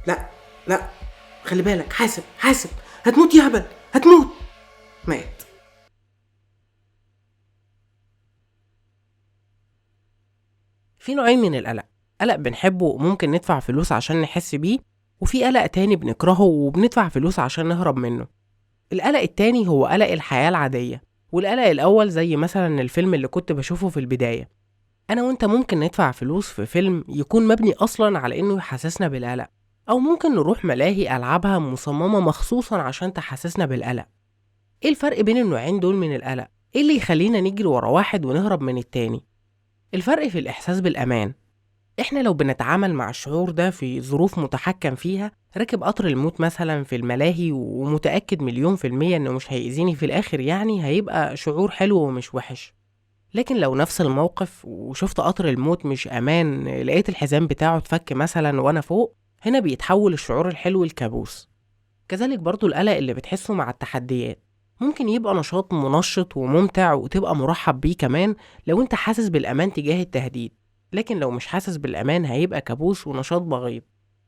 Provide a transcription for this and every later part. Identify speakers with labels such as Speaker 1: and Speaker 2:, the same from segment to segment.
Speaker 1: لا لا خلي بالك حاسب حاسب هتموت يا هبل هتموت مات في نوعين من القلق قلق بنحبه وممكن ندفع فلوس عشان نحس بيه وفي قلق تاني بنكرهه وبندفع فلوس عشان نهرب منه القلق التاني هو قلق الحياة العادية والقلق الأول زي مثلا الفيلم اللي كنت بشوفه في البداية أنا وأنت ممكن ندفع فلوس في فيلم يكون مبني أصلا على إنه يحسسنا بالقلق أو ممكن نروح ملاهي ألعابها مصممة مخصوصا عشان تحسسنا بالقلق إيه الفرق بين النوعين دول من القلق؟ إيه اللي يخلينا نجري ورا واحد ونهرب من التاني؟ الفرق في الإحساس بالأمان إحنا لو بنتعامل مع الشعور ده في ظروف متحكم فيها راكب قطر الموت مثلا في الملاهي ومتأكد مليون في المية إنه مش هيأذيني في الآخر يعني هيبقى شعور حلو ومش وحش لكن لو نفس الموقف وشفت قطر الموت مش أمان لقيت الحزام بتاعه اتفك مثلا وأنا فوق هنا بيتحول الشعور الحلو لكابوس كذلك برضو القلق اللي بتحسه مع التحديات ممكن يبقى نشاط منشط وممتع وتبقى مرحب بيه كمان لو انت حاسس بالأمان تجاه التهديد لكن لو مش حاسس بالأمان هيبقى كابوس ونشاط بغيض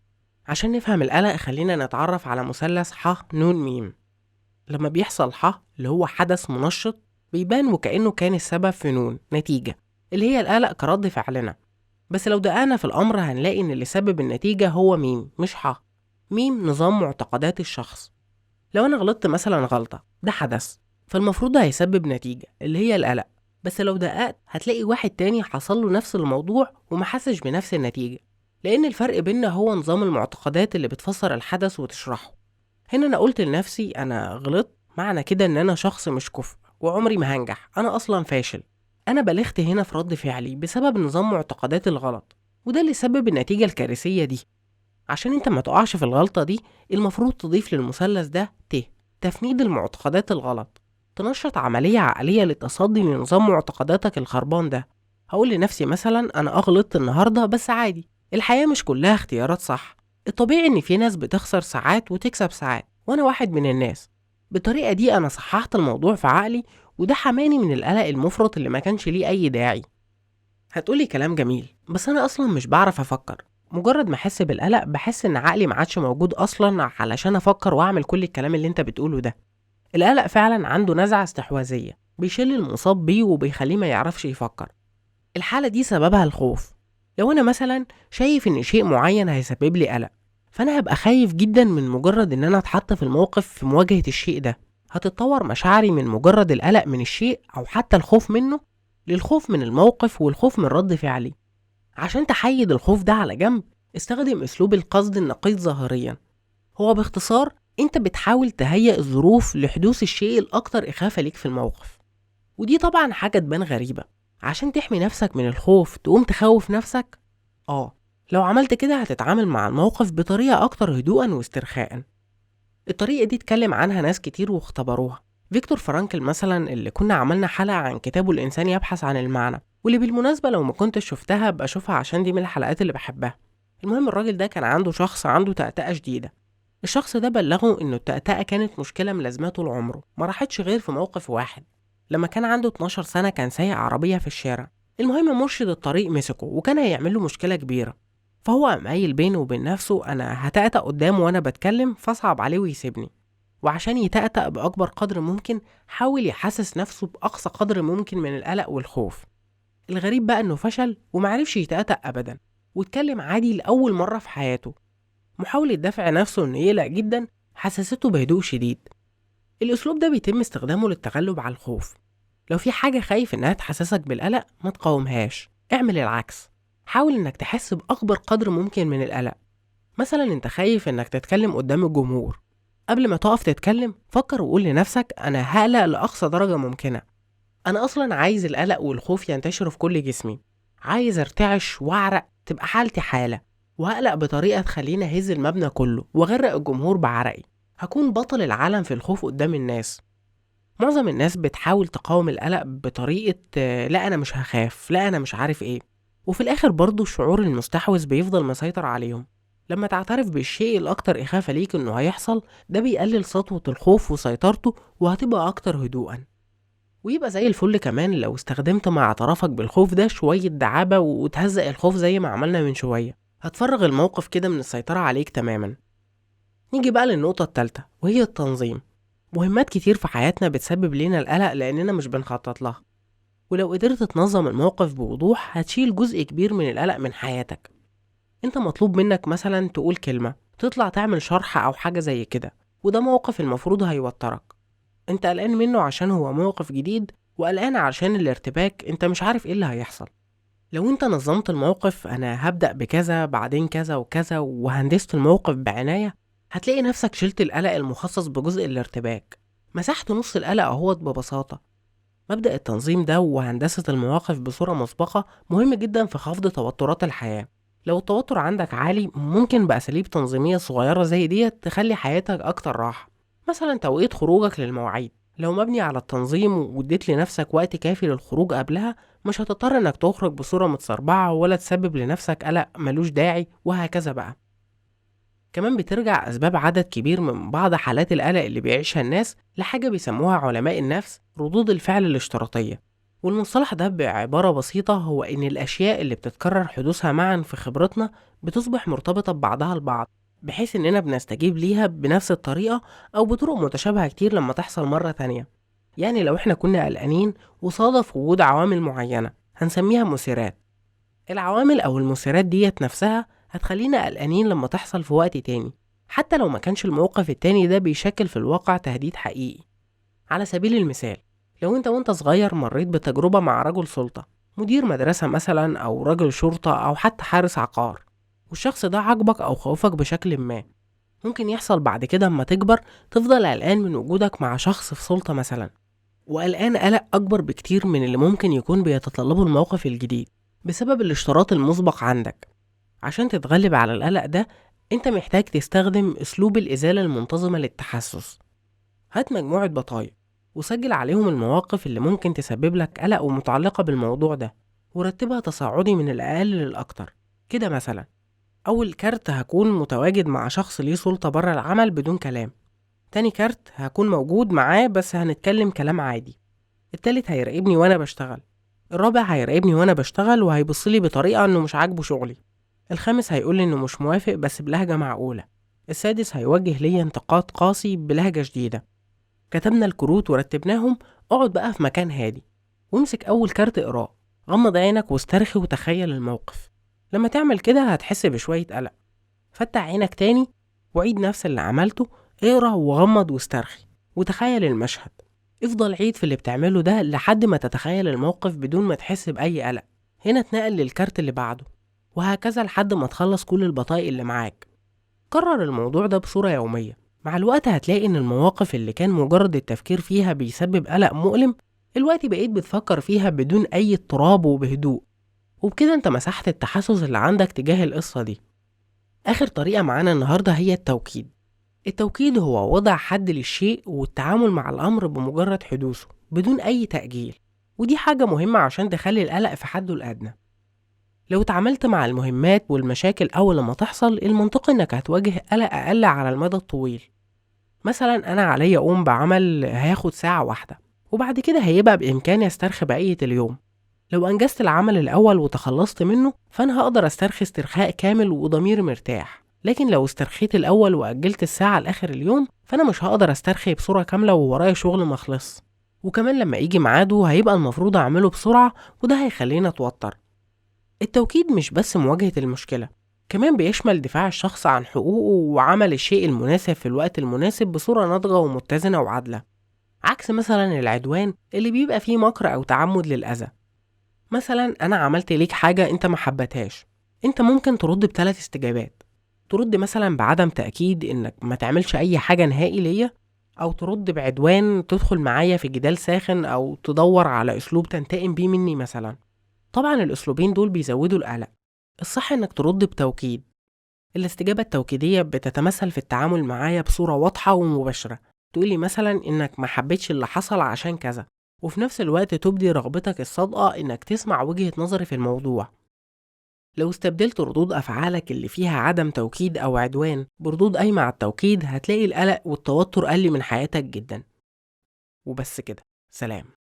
Speaker 1: عشان نفهم القلق خلينا نتعرف على مثلث ح نون ميم لما بيحصل ح اللي هو حدث منشط بيبان وكأنه كان السبب في نون نتيجة اللي هي القلق كرد فعلنا بس لو دققنا في الأمر هنلاقي إن اللي سبب النتيجة هو ميم مش ح ميم نظام معتقدات الشخص لو أنا غلطت مثلا غلطة ده حدث فالمفروض هيسبب نتيجة اللي هي القلق بس لو دققت هتلاقي واحد تاني حصل له نفس الموضوع ومحسش بنفس النتيجة لأن الفرق بيننا هو نظام المعتقدات اللي بتفسر الحدث وتشرحه هنا أنا قلت لنفسي أنا غلطت معنى كده إن أنا شخص مش كفء وعمري ما هنجح أنا أصلا فاشل أنا بلغت هنا في رد فعلي بسبب نظام معتقدات الغلط وده اللي سبب النتيجة الكارثية دي عشان انت ما تقعش في الغلطة دي المفروض تضيف للمثلث ده ت تفنيد المعتقدات الغلط تنشط عملية عقلية للتصدي لنظام معتقداتك الخربان ده هقول لنفسي مثلا أنا أغلطت النهاردة بس عادي الحياة مش كلها اختيارات صح الطبيعي إن في ناس بتخسر ساعات وتكسب ساعات وأنا واحد من الناس بالطريقة دي أنا صححت الموضوع في عقلي وده حماني من القلق المفرط اللي ما كانش ليه أي داعي هتقولي كلام جميل بس أنا أصلا مش بعرف أفكر مجرد ما أحس بالقلق بحس إن عقلي ما عادش موجود أصلا علشان أفكر وأعمل كل الكلام اللي أنت بتقوله ده القلق فعلا عنده نزعة استحواذية بيشل المصاب بيه وبيخليه ما يعرفش يفكر الحالة دي سببها الخوف لو أنا مثلا شايف إن شيء معين هيسبب لي قلق فأنا هبقى خايف جدا من مجرد إن أنا أتحط في الموقف في مواجهة الشيء ده هتتطور مشاعري من مجرد القلق من الشيء أو حتى الخوف منه للخوف من الموقف والخوف من رد فعلي عشان تحيد الخوف ده على جنب استخدم أسلوب القصد النقيض ظاهريا هو باختصار انت بتحاول تهيئ الظروف لحدوث الشيء الأكثر إخافة ليك في الموقف ودي طبعا حاجة تبان غريبة عشان تحمي نفسك من الخوف تقوم تخوف نفسك اه لو عملت كده هتتعامل مع الموقف بطريقة أكتر هدوءا واسترخاء الطريقة دي اتكلم عنها ناس كتير واختبروها فيكتور فرانكل مثلا اللي كنا عملنا حلقة عن كتابه الإنسان يبحث عن المعنى واللي بالمناسبة لو ما كنتش شفتها ابقى اشوفها عشان دي من الحلقات اللي بحبها المهم الراجل ده كان عنده شخص عنده تأتأة شديدة الشخص ده بلغه إنه التأتأة كانت مشكلة ملازماه طول عمره ما راحتش غير في موقف واحد لما كان عنده 12 سنة كان سايق عربية في الشارع المهم مرشد الطريق مسكه وكان هيعمل له مشكلة كبيرة فهو قام قايل بينه وبين نفسه أنا هتأتأ قدامه وأنا بتكلم فاصعب عليه ويسيبني وعشان يتأتأ بأكبر قدر ممكن حاول يحسس نفسه بأقصى قدر ممكن من القلق والخوف الغريب بقى إنه فشل ومعرفش يتأتأ أبدا واتكلم عادي لأول مرة في حياته محاولة دفع نفسه إنه يقلق جدا حسسته بهدوء شديد الأسلوب ده بيتم استخدامه للتغلب على الخوف لو في حاجة خايف إنها تحسسك بالقلق ما تقاومهاش اعمل العكس حاول إنك تحس بأكبر قدر ممكن من القلق مثلا أنت خايف إنك تتكلم قدام الجمهور قبل ما تقف تتكلم فكر وقول لنفسك أنا هقلق لأقصى درجة ممكنة أنا أصلا عايز القلق والخوف ينتشروا في كل جسمي عايز ارتعش واعرق تبقى حالتي حالة وهقلق بطريقة تخليني أهز المبنى كله وأغرق الجمهور بعرقي هكون بطل العالم في الخوف قدام الناس معظم الناس بتحاول تقاوم القلق بطريقة آه، لا أنا مش هخاف لا أنا مش عارف إيه وفي الآخر برضه الشعور المستحوذ بيفضل مسيطر عليهم لما تعترف بالشيء الأكتر إخافة ليك إنه هيحصل ده بيقلل سطوة الخوف وسيطرته وهتبقى أكتر هدوءًا ويبقى زي الفل كمان لو استخدمت مع اعترافك بالخوف ده شوية دعابة وتهزق الخوف زي ما عملنا من شوية هتفرغ الموقف كده من السيطرة عليك تماما نيجي بقى للنقطة التالتة وهي التنظيم مهمات كتير في حياتنا بتسبب لنا القلق لأننا مش بنخطط لها ولو قدرت تنظم الموقف بوضوح هتشيل جزء كبير من القلق من حياتك انت مطلوب منك مثلا تقول كلمة تطلع تعمل شرح أو حاجة زي كده وده موقف المفروض هيوترك انت قلقان منه عشان هو موقف جديد وقلقان عشان الارتباك انت مش عارف ايه اللي هيحصل لو انت نظمت الموقف انا هبدأ بكذا بعدين كذا وكذا وهندست الموقف بعناية هتلاقي نفسك شلت القلق المخصص بجزء الارتباك مسحت نص القلق اهوت ببساطة مبدأ التنظيم ده وهندسة المواقف بصورة مسبقة مهم جدا في خفض توترات الحياة لو التوتر عندك عالي ممكن بأساليب تنظيمية صغيرة زي ديت تخلي حياتك أكتر راحة مثلا توقيت خروجك للمواعيد لو مبني على التنظيم واديت لنفسك وقت كافي للخروج قبلها مش هتضطر انك تخرج بصورة متسربعة ولا تسبب لنفسك قلق ملوش داعي وهكذا بقى كمان بترجع أسباب عدد كبير من بعض حالات القلق اللي بيعيشها الناس لحاجة بيسموها علماء النفس ردود الفعل الاشتراطية والمصطلح ده بعبارة بسيطة هو إن الأشياء اللي بتتكرر حدوثها معا في خبرتنا بتصبح مرتبطة ببعضها البعض بحيث إننا بنستجيب ليها بنفس الطريقة أو بطرق متشابهة كتير لما تحصل مرة تانية يعني لو إحنا كنا قلقانين وصادف وجود عوامل معينة هنسميها مثيرات العوامل أو المثيرات ديت نفسها هتخلينا قلقانين لما تحصل في وقت تاني حتى لو ما كانش الموقف التاني ده بيشكل في الواقع تهديد حقيقي على سبيل المثال لو انت وانت صغير مريت بتجربة مع رجل سلطة مدير مدرسة مثلا أو رجل شرطة أو حتى حارس عقار والشخص ده عاجبك أو خوفك بشكل ما ممكن يحصل بعد كده اما تكبر تفضل قلقان من وجودك مع شخص في سلطة مثلا وقلقان قلق أكبر بكتير من اللي ممكن يكون بيتطلبه الموقف الجديد بسبب الاشتراط المسبق عندك عشان تتغلب على القلق ده انت محتاج تستخدم اسلوب الازالة المنتظمة للتحسس هات مجموعة بطايق وسجل عليهم المواقف اللي ممكن تسبب لك قلق ومتعلقة بالموضوع ده ورتبها تصاعدي من الأقل للأكتر كده مثلا أول كارت هكون متواجد مع شخص ليه سلطة بره العمل بدون كلام تاني كارت هكون موجود معاه بس هنتكلم كلام عادي التالت هيراقبني وأنا بشتغل الرابع هيراقبني وأنا بشتغل وهيبصلي بطريقة إنه مش عاجبه شغلي الخامس هيقولي إنه مش موافق بس بلهجة معقولة السادس هيوجه ليا انتقاد قاسي بلهجة شديدة كتبنا الكروت ورتبناهم اقعد بقى في مكان هادي وامسك أول كارت اقراه غمض عينك واسترخي وتخيل الموقف لما تعمل كده هتحس بشوية قلق فتح عينك تاني وعيد نفس اللي عملته اقرا وغمض واسترخي وتخيل المشهد افضل عيد في اللي بتعمله ده لحد ما تتخيل الموقف بدون ما تحس بأي قلق هنا اتنقل للكارت اللي بعده وهكذا لحد ما تخلص كل البطايق اللي معاك كرر الموضوع ده بصورة يومية مع الوقت هتلاقي ان المواقف اللي كان مجرد التفكير فيها بيسبب قلق مؤلم الوقت بقيت بتفكر فيها بدون اي اضطراب وبهدوء وبكده انت مسحت التحسس اللي عندك تجاه القصة دي آخر طريقة معانا النهاردة هي التوكيد التوكيد هو وضع حد للشيء والتعامل مع الأمر بمجرد حدوثه بدون أي تأجيل ودي حاجة مهمة عشان تخلي القلق في حده الأدنى لو اتعاملت مع المهمات والمشاكل أول لما تحصل المنطقي إنك هتواجه قلق أقل على المدى الطويل مثلا أنا عليا أقوم بعمل هياخد ساعة واحدة وبعد كده هيبقى بإمكاني أسترخي بقية اليوم لو أنجزت العمل الأول وتخلصت منه فأنا هقدر أسترخي استرخاء كامل وضمير مرتاح لكن لو استرخيت الأول وأجلت الساعة لآخر اليوم فأنا مش هقدر أسترخي بصورة كاملة وورايا شغل مخلص وكمان لما يجي ميعاده هيبقى المفروض أعمله بسرعة وده هيخليني أتوتر التوكيد مش بس مواجهة المشكلة كمان بيشمل دفاع الشخص عن حقوقه وعمل الشيء المناسب في الوقت المناسب بصورة ناضجة ومتزنة وعادلة عكس مثلا العدوان اللي بيبقى فيه مكر أو تعمد للأذى مثلا أنا عملت ليك حاجة أنت ما حبتهاش أنت ممكن ترد بثلاث استجابات ترد مثلا بعدم تأكيد إنك ما تعملش أي حاجة نهائي ليا أو ترد بعدوان تدخل معايا في جدال ساخن أو تدور على أسلوب تنتقم بيه مني مثلا طبعا الأسلوبين دول بيزودوا القلق الصح إنك ترد بتوكيد الاستجابة التوكيدية بتتمثل في التعامل معايا بصورة واضحة ومباشرة تقولي مثلا إنك ما حبيتش اللي حصل عشان كذا وفي نفس الوقت تبدي رغبتك الصادقة إنك تسمع وجهة نظري في الموضوع لو استبدلت ردود أفعالك اللي فيها عدم توكيد أو عدوان بردود قايمة على التوكيد هتلاقي القلق والتوتر قل من حياتك جدا وبس كده سلام